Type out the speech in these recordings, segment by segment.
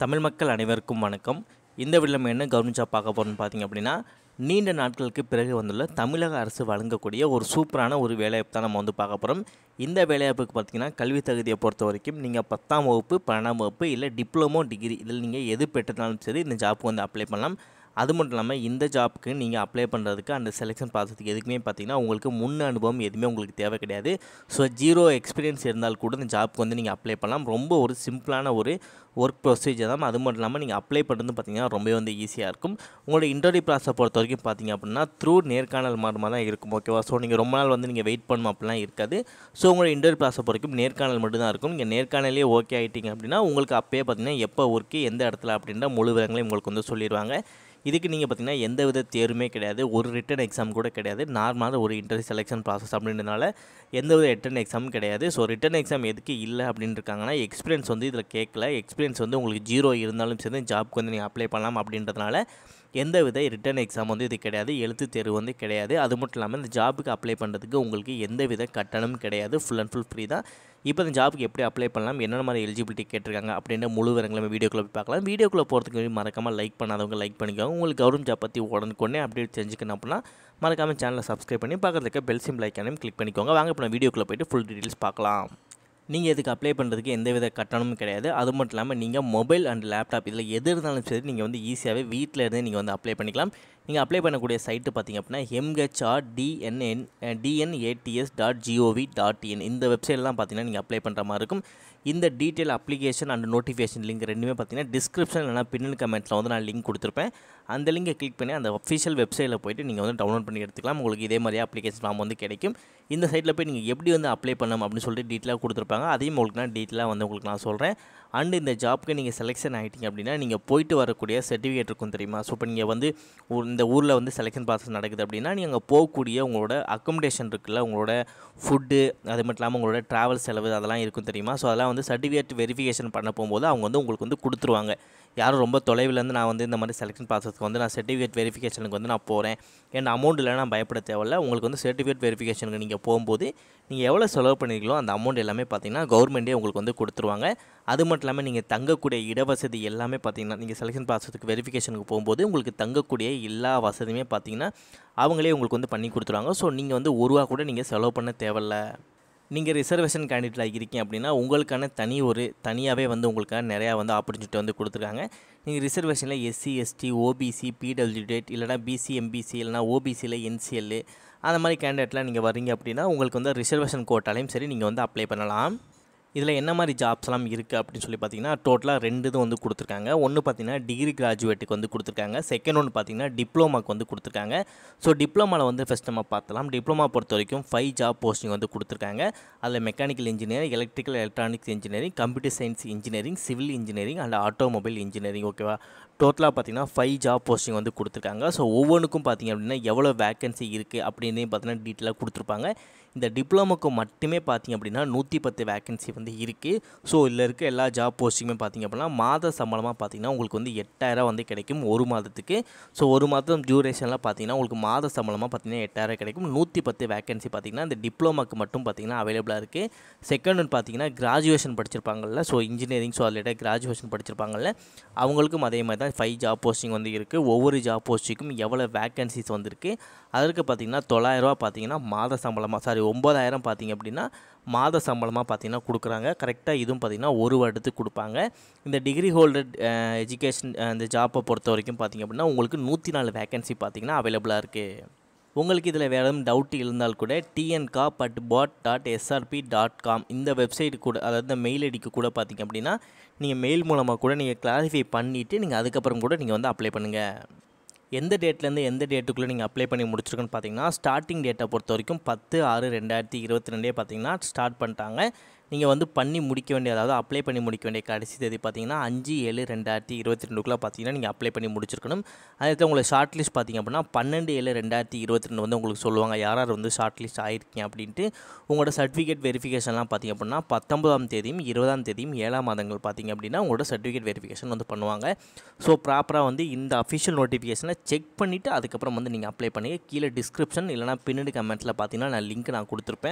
தமிழ் மக்கள் அனைவருக்கும் வணக்கம் இந்த வீடியோவில் நம்ம என்ன கவனிச்சா பார்க்க போகிறோம்னு பார்த்தீங்க அப்படின்னா நீண்ட நாட்களுக்கு பிறகு வந்துள்ள தமிழக அரசு வழங்கக்கூடிய ஒரு சூப்பரான ஒரு வேலைவாய்ப்பு தான் நம்ம வந்து பார்க்க போகிறோம் இந்த வேலைவாய்ப்புக்கு பார்த்தீங்கன்னா கல்வி தகுதியை பொறுத்த வரைக்கும் நீங்கள் பத்தாம் வகுப்பு பன்னெண்டாம் வகுப்பு இல்லை டிப்ளமோ டிகிரி இதில் நீங்கள் எது பெற்றதாலும் சரி இந்த ஜாப்புக்கு வந்து அப்ளை பண்ணலாம் அது மட்டும் இல்லாமல் இந்த ஜாப்புக்கு நீங்கள் அப்ளை பண்ணுறதுக்கு அந்த செலெக்ஷன் ப்ராசஸ்க்கு எதுக்குமே பார்த்தீங்கன்னா உங்களுக்கு முன் அனுபவம் எதுவுமே உங்களுக்கு தேவை கிடையாது ஸோ ஜீரோ எக்ஸ்பீரியன்ஸ் இருந்தால் கூட இந்த ஜாப்புக்கு வந்து நீங்கள் அப்ளை பண்ணலாம் ரொம்ப ஒரு சிம்பிளான ஒரு ஒர்க் ப்ரொசீஜர் தான் அது மட்டும் இல்லாமல் நீங்கள் அப்ளை பண்ணுறது பார்த்தீங்கன்னா ரொம்பவே வந்து ஈஸியாக இருக்கும் உங்களோட இன்டர்வியூ ப்ராசஸை பொறுத்த வரைக்கும் பார்த்தீங்க அப்படின்னா த்ரூ நேர்காணல் மாதிரி தான் இருக்கும் ஓகேவா ஸோ நீங்கள் ரொம்ப நாள் வந்து நீங்கள் வெயிட் பண்ணணும் அப்படிலாம் இருக்காது ஸோ உங்களோட இன்டர்வியூ ப்ராசஸை பொறுத்த வரைக்கும் நேர்காணல் மட்டும் தான் இருக்கும் நீங்கள் நேர்காணலே ஓகே ஆகிட்டீங்க அப்படின்னா உங்களுக்கு அப்பயே பார்த்தீங்கன்னா எப்போ ஒர்க்கு எந்த இடத்துல அப்படின்ற முழு விவரங்களையும் உங்களுக்கு வந்து சொல்லிடுவாங்க இதுக்கு நீங்கள் பார்த்தீங்கன்னா எந்த வித தேர்வுமே கிடையாது ஒரு ரிட்டன் எக்ஸாம் கூட கிடையாது நார்மலான ஒரு இன்டர்வியூ செலெக்ஷன் ப்ராசஸ் அப்படின்றதுனால எந்த வித ரிட்டன் எக்ஸாமும் கிடையாது ஸோ ரிட்டன் எக்ஸாம் எதுக்கு இல்லை அப்படின்னு இருக்காங்கன்னா எக்ஸ்பீரியன்ஸ் வந்து இதில் கேட்கல எக்ஸ்பீரியன்ஸ் வந்து உங்களுக்கு ஜீரோ இருந்தாலும் சரி ஜாப்க்கு வந்து நீங்கள் அப்ளை பண்ணலாம் அப்படின்றதுனால எந்த வித ரிட்டன் எக்ஸாம் வந்து இது கிடையாது எழுத்து தேர்வு வந்து கிடையாது அது மட்டும் இல்லாமல் இந்த ஜாபுக்கு அப்ளை பண்ணுறதுக்கு உங்களுக்கு எந்த வித கட்டணமும் கிடையாது ஃபுல் அண்ட் ஃபுல் ஃப்ரீ தான் இப்போ இந்த ஜாபுக்கு எப்படி அப்ளை பண்ணலாம் என்னென்ன மாதிரி எலிஜிபிலிட்டி கேட்டிருக்காங்க அப்படின்ற முழு விவரங்களை வீடியோக்குள்ளே போய் பார்க்கலாம் வீடியோக்குள்ளே போகிறதுக்கு முன்னாடி மறக்காமல் லைக் பண்ணாதவங்க லைக் பண்ணிக்கோங்க உங்களுக்கு கவர்மெண்ட் ஜாப் பற்றி உடனுக்குடனே அப்டேட் தெரிஞ்சுக்கணும் அப்படின்னா மறக்காமல் சேனலை சப்ஸ்கிரைப் பண்ணி பக்கத்தில் இருக்க பெல் சிம் லைக்கானையும் கிளிக் பண்ணிக்கோங்க வாங்க இப்போ நான் வீடியோக்குள்ளே போயிட்டு ஃபுல் டீட்டெயில்ஸ் பார்க்கலாம் நீங்கள் இதுக்கு அப்ளை பண்ணுறதுக்கு எந்தவித கட்டணமும் கிடையாது அது மட்டும் இல்லாமல் நீங்கள் மொபைல் அண்ட் லேப்டாப் இதில் எது இருந்தாலும் சரி நீங்கள் வந்து ஈஸியாகவே வீட்டில் இருந்தே நீங்கள் வந்து அப்ளை பண்ணிக்கலாம் நீங்கள் அப்ளை பண்ணக்கூடிய சைட்டு பார்த்தீங்க அப்படின்னா MHR TNN TNADS dot gov dot in இந்த வெப்சைட்லாம் பார்த்தீங்கன்னா நீங்கள் அப்ளை பண்ணுற மாதிரி இருக்கும் இந்த detail application and notification link ரெண்டுமே பார்த்தீங்கன்னா டிஸ்கிரிப்ஷன் இல்லைனா பின்னல் கமெண்ட்டில் வந்து நான் லிங்க் கொடுத்துருப்பேன் அந்த லிங்கை கிளிக் பண்ணி அந்த அஃபிஷியல் வெப்சைட்டில் போய்ட்டு நீங்கள் வந்து டவுன்லோட் பண்ணி எடுத்துக்கலாம் உங்களுக்கு இதே மாதிரியே அப்ளிகேஷன் ஃபார்ம் வந்து கிடைக்கும் இந்த சைட்டில் போய் நீங்கள் எப்படி வந்து அப்ளை பண்ணணும் அப்படின்னு சொல்லிட்டு டீட்டெயிலாக கொடுத்துருப்பாங்க அதையும் உங்களுக்கு நான் டீட்டெயிலாக வந்து உங்களுக்கு நான் சொல்கிறேன் அண்ட் இந்த ஜாப்க்கு நீங்கள் செலெக்ஷன் ஆகிட்டீங்க அப்படின்னா நீங்கள் போயிட்டு வரக்கூடிய சர்டிஃபிகேட் இருக்கும் தெரியுமா ஸோ இப்போ நீங்கள் வந்து ஒரு- இந்த ஊரில் வந்து செலெக்ஷன் ப்ராசஸ் நடக்குது அப்படின்னா நீங்கள் அங்கே போகக்கூடிய உங்களோட அக்கமடேஷன் இருக்குல்ல உங்களோட ஃபுட்டு அது மட்டும் இல்லாமல் உங்களோட ட்ராவல் செலவு அதெல்லாம் இருக்கும் தெரியுமா ஸோ அதெல்லாம் வந்து சர்டிஃபிகேட் வெரிஃபிகேஷன் பண்ண போகும்போது அவங்க வந்து உங்களுக்கு வந்து கொடுத்துருவாங்க யாரும் ரொம்ப தொலைவிலேருந்து நான் வந்து இந்த மாதிரி செலெக்ஷன் ப்ராசஸ்க்கு வந்து நான் சர்டிஃபிகேட் வெரிஃபிகேஷனுக்கு வந்து நான் போகிறேன் என் அமௌண்ட் இல்லை நான் பயப்பட தேவையில்ல உங்களுக்கு வந்து சர்டிஃபிகேட் வெரிஃபிகேஷனுக்கு நீங்கள் போகும்போது நீங்கள் எவ்வளோ செலவு பண்ணிருக்கீங்களோ அந்த அமௌண்ட் எல்லாமே பார்த்தீங்கன்னா கவர்மெண்ட்டே உங்களுக்கு வந்து கொடுத்துருவாங்க அது மட்டும் இல்லாமல் நீங்கள் தங்கக்கூடிய இடவசதி எல்லாமே பார்த்தீங்கன்னா நீங்கள் செலெக்ஷன் ப்ராசஸ்க்கு வெரிஃபிகேஷனுக்கு போகும்போது உங்களுக்கு தங்கக்கூடிய எல்லா வசதியுமே பார்த்தீங்கன்னா அவங்களே உங்களுக்கு வந்து பண்ணி கொடுத்துருவாங்க ஸோ நீங்கள் வந்து ஒரு ரூபா கூட நீங்கள் செலவு பண்ண தேவையில்ல நீங்கள் ரிசர்வேஷன் கேண்டிடேட்டாக இருக்கீங்க அப்படின்னா உங்களுக்கான தனி ஒரு தனியாகவே வந்து உங்களுக்கான நிறையா வந்து ஆப்பர்ச்சுனிட்டி வந்து கொடுத்துருக்காங்க நீங்கள் ரிசர்வேஷனில் எஸ்சி எஸ்டி ஓபிசி பிடபிள்யூடேட் இல்லைனா பிசி எம்பிசி இல்லைனா ஓபிசியில் என்சிஎல் அந்த மாதிரி கேண்டிடேட்லாம் நீங்கள் வரீங்க அப்படின்னா உங்களுக்கு வந்து ரிசர்வேஷன் கோட்டாலையும் சரி நீங்கள் வந்து அப்ளை பண்ணலாம் இதில் என்ன மாதிரி ஜாப்ஸ்லாம் இருக்குது அப்படின்னு சொல்லி பார்த்தீங்கன்னா டோட்டலாக ரெண்டு இது வந்து கொடுத்துருக்காங்க ஒன்று பார்த்தீங்கன்னா டிகிரி கிராஜுவேட்டுக்கு வந்து கொடுத்துருக்காங்க செகண்ட் ஒன்று பார்த்தீங்கன்னா டிப்ளமாக்கு வந்து கொடுத்துருக்காங்க ஸோ டிப்ளமாவில் வந்து ஃபஸ்ட் நம்ம பார்த்தலாம் டிப்ளமா பொறுத்த வரைக்கும் ஃபைவ் ஜாப் போஸ்டிங் வந்து கொடுத்துருக்காங்க அதில் mechanical engineering electrical electronics engineering computer science engineering civil engineering and automobile engineering ஓகேவா டோட்டலாக பார்த்தீங்கன்னா ஃபைவ் ஜாப் போஸ்டிங் வந்து கொடுத்துருக்காங்க ஸோ ஒவ்வொன்றுக்கும் பார்த்தீங்க அப்படின்னா எவ்வளோ வேகன்சி இருக்குது அப்படின்னு பார்த்தீங்கன்னா டீட்டெயிலாக கொடுத்துருப்பாங்க இந்த டிப்ளமோக்கு மட்டுமே பார்த்தீங்க அப்படின்னா நூற்றி பத்து வேகன்சி வந்து இருக்குது ஸோ இதில் இருக்க எல்லா ஜாப் போஸ்டிங்குமே பார்த்தீங்க அப்படின்னா மாத சம்பளமாக பார்த்தீங்கன்னா உங்களுக்கு வந்து எட்டாயிரம் வந்து கிடைக்கும் ஒரு மாதத்துக்கு ஸோ ஒரு மாதம் டியூரேஷனில் பார்த்தீங்கன்னா உங்களுக்கு மாத சம்பளமாக பார்த்தீங்கன்னா எட்டாயிரம் கிடைக்கும் நூற்றி பத்து வேகன்சி பார்த்தீங்கன்னா இந்த டிப்ளமாக்கு மட்டும் பார்த்தீங்கன்னா அவைலபிளாக இருக்குது செகண்ட் ஒன் பார்த்தீங்கன்னா கிராஜுவேஷன் படிச்சிருப்பாங்கல்ல ஸோ இன்ஜினியரிங் ஸோ அதில் கிராஜுவேஷன் படிச்சிருப்பாங்கல்ல அவங்களுக்கும் அதே மாதிரி தான் ஃபைவ் ஜாப் போஸ்டிங் வந்து இருக்குது ஒவ்வொரு ஜாப் போஸ்டிங்கும் எவ்வளோ வேகன்சிஸ் வந்திருக்கு அதற்கு பார்த்தீங்கன்னா தொள்ளாயிரரூவா பார்த்தீங்கன்னா மாத சம்பளமாக சாரி ஒம்பதாயிரம் பார்த்தீங்க அப்படின்னா மாத சம்பளமாக பார்த்தீங்கன்னா கொடுக்குறாங்க கரெக்டாக இதுவும் பார்த்தீங்கன்னா ஒரு வருடத்துக்கு கொடுப்பாங்க இந்த டிகிரி ஹோல்டர் எஜுகேஷன் இந்த ஜாப்பை பொறுத்த வரைக்கும் பார்த்தீங்க அப்படின்னா உங்களுக்கு நூற்றி நாலு வேகன்சி பார்த்தீங்கன்னா அவைலபிளாக இருக்குது உங்களுக்கு இதில் வேறு எதுவும் டவுட் இருந்தால் கூட டிஎன்கா பட் பாட் டாட் எஸ்ஆர்பி டாட் காம் இந்த வெப்சைட் கூட அதாவது இந்த மெயில் ஐடிக்கு கூட பார்த்தீங்க அப்படின்னா நீங்கள் மெயில் மூலமாக கூட நீங்கள் கிளாரிஃபை பண்ணிவிட்டு நீங்கள் அதுக்கப்புறம் கூட நீங்கள் வந்து அப்ளை பண்ணுங்கள் எந்த டேட்லேருந்து எந்த டேட்டுக்குள்ளே நீங்கள் அப்ளை பண்ணி முடிச்சிருக்குன்னு பார்த்தீங்கன்னா ஸ்டார்டிங் டேட்டை பொறுத்த வரைக்கும் பத்து ஆறு ரெண்டாயிரத்தி இருபத்தி ரெண்டே பார்த்தீங்கன்னா ஸ்டார்ட் பண்ணிட்டாங்க நீங்கள் வந்து பண்ணி முடிக்க வேண்டிய அதாவது அப்ளை பண்ணி முடிக்க வேண்டிய கடைசி தேதி பார்த்தீங்கன்னா அஞ்சு ஏழு ரெண்டாயிரத்தி இருபத்தி ரெண்டுக்குள்ளே பார்த்தீங்கன்னா நீங்கள் அப்ளை பண்ணி முடிச்சிருக்கணும் அதுக்கு உங்களுக்கு ஷார்ட் லிஸ்ட் பார்த்தீங்க அப்படின்னா பன்னெண்டு ஏழு ரெண்டாயிரத்தி இருபத்தி ரெண்டு வந்து உங்களுக்கு சொல்லுவாங்க யார் யார் வந்து ஷார்ட் லிஸ்ட் ஆயிருக்கீங்க அப்படின்ட்டு உங்களோட சர்டிஃபிகேட் வெரிஃபிகேஷன்லாம் பார்த்தீங்க அப்படின்னா பத்தொன்பதாம் தேதியும் இருபதாம் தேதியும் ஏழாம் மாதங்கள் பார்த்தீங்க அப்படின்னா உங்களோட சர்டிஃபிகேட் வெரிஃபிகேஷன் வந்து பண்ணுவாங்க ஸோ ப்ராப்பராக வந்து இந்த அஃபிஷியல் நோட்டிஃபிகேஷனை செக் பண்ணிவிட்டு அதுக்கப்புறம் வந்து நீங்கள் அப்ளை பண்ணி கீழே டிஸ்கிரிப்ஷன் இல்லைனா பின்னாடி கமெண்ட்ஸில் பார்த்தீங்கன்னா நான் லிங்க் நான் கொடுத்துருப்பேன்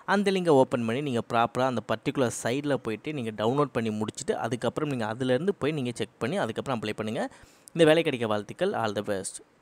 அந்த லிங்கை ஓப்பன் பண்ணி நீங்கள் ப்ராப்பராக அந்த பர்டிகுலர் சைடில் போயிட்டு நீங்கள் டவுன்லோட் பண்ணி முடிச்சுட்டு அதுக்கப்புறம் நீங்கள் அதுலேருந்து போய் நீங்கள் செக் பண்ணி அதுக்கப்புறம் அப்ளை பண்ணுங்கள் இந்த வேலை கிடைக்க வாழ்த்துக்கள் ஆல் த பெஸ்ட்